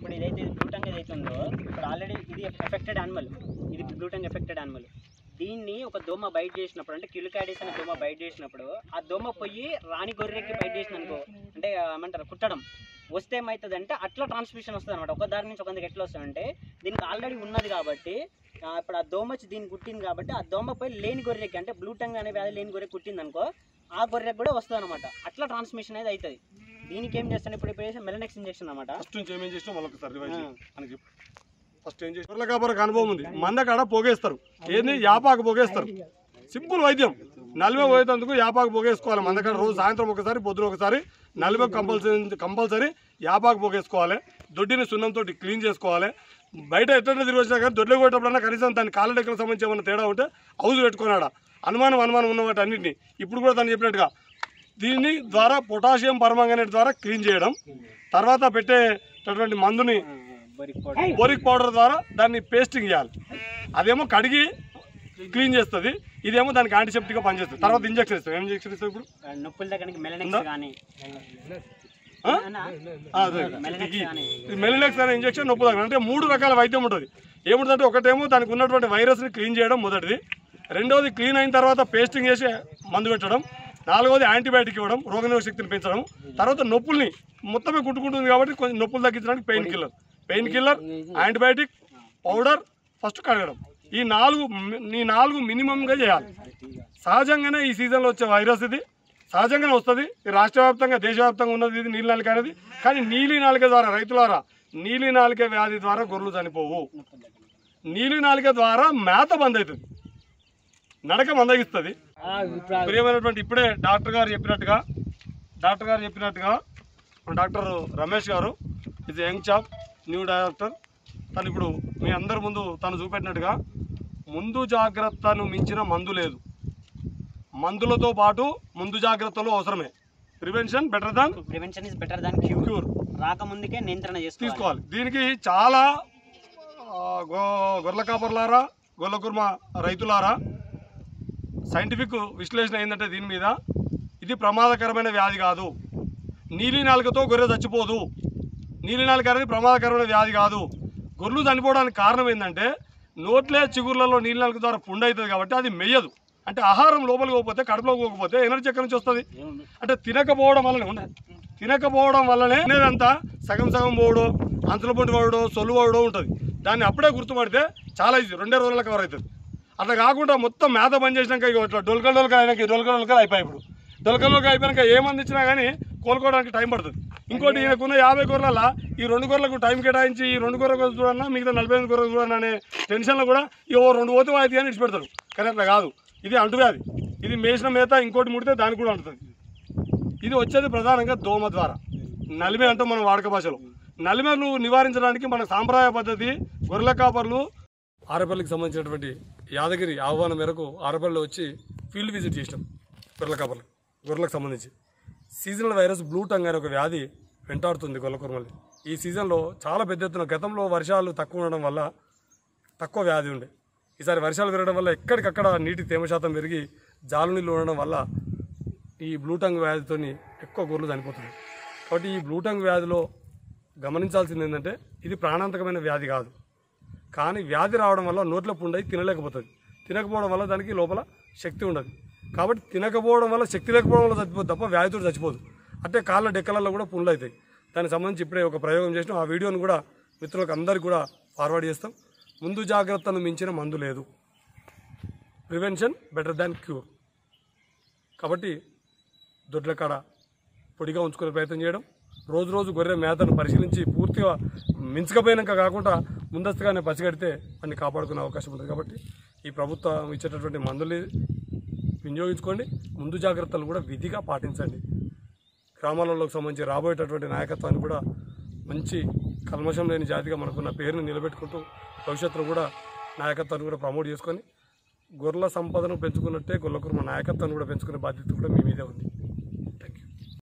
ఇప్పుడు ఇదైతే ఇది బ్లూటంగ్ ఏదైతే ఉందో ఇప్పుడు ఆల్రెడీ ఇది ఎఫెక్టెడ్ యానిమల్ ఇది బ్లూటంగ్ ఎఫెక్టెడ్ యానిమల్ దీన్ని ఒక దోమ బైట్ చేసినప్పుడు అంటే కిలుకాడీస్ అనే దోమ బైట్ చేసినప్పుడు ఆ దోమ పోయి రాణి గొర్రెకి బైట్ చేసిన అనుకో అంటే ఆ, ఏమంటారు కుట్టడం వస్తే ఏమవుతుంది అంటే అట్లా ట్రాన్స్మిషన్ వస్తుంది అనమాట ఒక దారి నుంచి ఒక దానికి ఎట్లా వస్తుందంటే దీనికి ఆల్రెడీ ఉన్నది కాబట్టి ఆ, ఇప్పుడు ఆ దోమ వచ్చి దీన్ని కుట్టింది కాబట్టి ఆ దోమ పోయి లేని గొర్రెకి అంటే బ్లూటంగ్ అనే వ్యాధి లేని గొర్రె కుట్టింది అనుకో ఆ గొర్రెకి కూడా వస్తుంది అనమాట అట్లా ట్రాన్స్మిషన్ అనేది అవుతుంది దీనికి ఏం చేస్తాను ఇప్పుడు ఇప్పుడు మెలనెక్స్ ఇంజెక్షన్ అనమాట ఫస్ట్ నుంచి ఏమేం చేసినా వాళ్ళకి సార్ రివైజ్ అని చెప్పి ఫస్ట్ ఏం చేసి గొర్రెల కాపరకు అనుభవం ఉంది మంద కాడ పోగేస్తారు ఏంది యాపాకు పోగేస్తారు సింపుల్ వైద్యం నలిమే పోయేందుకు యాపాకు పోగేసుకోవాలి మంద కాడ రోజు సాయంత్రం ఒకసారి పొద్దున ఒకసారి నలిమే కంపల్సరీ కంపల్సరీ యాపాకు పోగేసుకోవాలి దొడ్డిని సున్నంతో క్లీన్ చేసుకోవాలి బయట ఎట్లా తిరిగి వచ్చినా కానీ దొడ్లు కొట్టేటప్పుడన్నా కనీసం దాని కాళ్ళ డెక్కలకు సంబంధించి ఏమైనా తేడా ఉంటే హౌస్ పెట్టుకున్నాడా అనుమానం అనుమానం ఉన్న వాటి అన్నింటినీ ఇప్పుడు కూడా తను చెప్పినట్టుగా దీని ద్వారా పొటాషియం పరమంగనేట్ ద్వారా క్లీన్ చేయడం తర్వాత పెట్టేటటువంటి మందుని బోరిక్ పౌడర్ ద్వారా దాన్ని పేస్టింగ్ చేయాలి అదేమో కడిగి క్లీన్ చేస్తుంది ఇదేమో దానికి యాంటీసెప్టిక్గా పనిచేస్తుంది తర్వాత ఇంజక్షన్ ఇస్తాం ఏం ఇంజక్షన్ ఇస్తాం ఇప్పుడు నొప్పుల దగ్గరికి మెలనెక్స్ కానీ ఆ? అన్నా? ఆ, అదే. మెలనెక్స్ ఈ- కానీ ఈ మెలినెక్స్ అనే ఇంజక్షన్ నొప్పు తగ్గడం అంటే మూడు రకాల వైద్యం ఉంటుంది ఏముంటుందంటే ఒకటేమో దానికి ఉన్నటువంటి వైరస్ని క్లీన్ చేయడం మొదటిది రెండవది క్లీన్ అయిన తర్వాత పేస్టింగ్ చేసి మందు పెట్టడం నాలుగవది యాంటీబయాటిక్ ఇవ్వడం రోగనిరోధక శక్తిని పెంచడం తర్వాత నొప్పుల్ని మొత్తమే కుట్టుకుంటుంది కాబట్టి కొంచెం నొప్పులు తగ్గించడానికి pain killer pain killer antibiotic powder first కడగడం ఈ నాలుగు మి- ఈ నాలుగు మినిమంగా చేయాలి సహజంగానే ఈ సీజన్లో వచ్చే వైరస్ ఇది సహజంగానే వస్తుంది ఈ రాష్ట్ర వ్యాప్తంగా దేశవ్యాప్తంగా ఉన్నది ఇది నీలి నాలిక అనేది కానీ నీలి నాలిక ద్వారా రైతులారా నీలి నాలిక వ్యాధి ద్వారా గొర్రెలు చనిపోవు నీలి నాలిక ద్వారా మేత బంద్ అవుతుంది నడక మందగిస్తుంది ప్రియమైనటువంటి ఇప్పుడే డాక్టర్ గారు చెప్పినట్టుగా డాక్టర్ గారు చెప్పినట్టుగా మన డాక్టర్ రమేష్ గారు ఇది యంగ్ చాప్ న్యూ డాక్టర్ తను ఇప్పుడు మీ అందరి ముందు తను చూపెట్టినట్టుగా ముందు జాగ్రత్తను మించిన మందు లేదు మందులతో పాటు ముందు జాగ్రత్తలు అవసరమే prevention better than prevention is better than cure cure రాకముందుకే నియంత్రణ చేసుకోవాలి తీసుకోవాలి దీనికి చాలా ఆ, గో గొర్రెల కాపర్లారా గొర్రెల కుర్మ రైతులారా సైంటిఫిక్ విశ్లేషణ ఏంటంటే దీని మీద ఇది ప్రమాదకరమైన వ్యాధి కాదు నీలి నాలుకతో గొర్రె చచ్చిపోదు నీలి నాలుక అనేది ప్రమాదకరమైన వ్యాధి కాదు గొర్రెలు చనిపోవడానికి కారణం ఏంటంటే నోట్లే చిగుర్లలో నీలి నాలుక ద్వారా పుండు అవుతుంది కాబట్టి అది మెయ్యదు అంటే ఆహారం లోపలికి పోకపోతే కడుపులోకి పోకపోతే ఎనర్జీ ఎక్కడి నుంచి వస్తుంది అంటే తినకపోవడం వల్లనే ఉన్నాయి తినకపోవడం వల్లనే అనేదంతా సగం సగం పోవడం అంచుల పొంటి పడడం సొల్లు పడడం ఉంటుంది దాన్ని అప్పుడే గుర్తుపడితే చాలా ఈజీ రెండే రోజుల్లో కవర్ అవుతుంది అట్లా కాకుండా మొత్తం మేత బంద్ చేసినాక ఇక ఇట్లా డొలకలు డొలకలు అయినాక డొలకలు డొలకలు అయిపోయి ఇప్పుడు డొలకలు డొలకలు అయిపోయినాక ఏ మంది ఇచ్చినా కానీ కోలుకోవడానికి టైం పడుతుంది ఇంకోటి ఈయనకున్న యాభై గొర్రెల ఈ రెండు గొర్రెలకు టైం కేటాయించి ఈ రెండు గొర్రెలు చూడన్నా మిగతా నలభై ఎనిమిది గొర్రెలు చూడన్నా అనే టెన్షన్లో కూడా ఈ ఓ రెండు పోతే వాయితీ అని ఇచ్చిపెడతారు కానీ అట్లా కాదు ఇది అంటువ్యాధి ఇది మేసిన మేత ఇంకోటి ముడితే దానికి కూడా అంటుతుంది ఇది వచ్చేది ప్రధానంగా దోమ ద్వారా నలిమే అంటాం మనం వాడక భాషలో నలిమెను నివారించడానికి మన సాంప్రదాయ పద్ధతి గొర్రెల కాపర్లు ఆరపల్లికి సంబంధించినటువంటి యాదగిరి ఆహ్వానం మేరకు ఆరపల్లిలో వచ్చి ఫీల్డ్ విజిట్ చేసినాం గొర్రెల కాపర్లు గొర్రెలకు సంబంధించి సీజనల్ వైరస్ బ్లూ టంగ్ అనే ఒక వ్యాధి వెంటాడుతుంది గొర్రెల కుర్మల్ని ఈ సీజన్లో చాలా పెద్ద ఎత్తున గతంలో వర్షాలు తక్కువ ఉండడం వల్ల తక్కువ వ్యాధి ఉండే ఈసారి వర్షాలు పెరగడం వల్ల ఎక్కడికక్కడ నీటి తేమ శాతం పెరిగి జాలు నీళ్ళు ఉండడం వల్ల ఈ బ్లూటంగ్ వ్యాధితో ఎక్కువ గొర్రెలు చనిపోతుంది కాబట్టి ఈ బ్లూటంగ్ వ్యాధిలో గమనించాల్సింది ఏంటంటే ఇది ప్రాణాంతకమైన వ్యాధి కాదు కానీ వ్యాధి రావడం వల్ల నోట్లో పుండై తినలేకపోతుంది తినకపోవడం వల్ల దానికి లోపల శక్తి ఉండదు కాబట్టి తినకపోవడం వల్ల శక్తి లేకపోవడం వల్ల చచ్చిపోదు తప్ప వ్యాధితో చచ్చిపోదు అంటే కాళ్ళ డెక్కలలో కూడా పుండ్లు అవుతాయి దానికి సంబంధించి ఇప్పుడే ఒక ప్రయోగం చేసినాం ఆ వీడియోను కూడా మిత్రులకు అందరికీ కూడా ఫార్వర్డ్ చేస్తాం ముందు జాగ్రత్తను మించిన మందు లేదు ప్రివెన్షన్ బెటర్ దాన్ క్యూర్ కాబట్టి దొడ్ల కాడ పొడిగా ఉంచుకునే ప్రయత్నం చేయడం రోజు రోజు గొర్రె మేతను పరిశీలించి పూర్తిగా మించకపోయినాక కాకుండా ముందస్తుగానే పసిగడితే అన్ని కాపాడుకునే అవకాశం ఉంటుంది కాబట్టి ఈ ప్రభుత్వం ఇచ్చేటటువంటి మందులు వినియోగించుకోండి ముందు జాగ్రత్తలు కూడా విధిగా పాటించండి గ్రామాలలోకి సంబంధించి రాబోయేటటువంటి నాయకత్వాన్ని కూడా మంచి కల్మషం లేని జాతిగా మనకున్న పేరుని నిలబెట్టుకుంటూ భవిష్యత్తులో కూడా నాయకత్వాన్ని కూడా ప్రమోట్ చేసుకొని గొర్రెల సంపదను పెంచుకున్నట్టే గొర్రెల కుర్మ నాయకత్వాన్ని కూడా పెంచుకునే బాధ్యత కూడా మీ మీదే ఉంది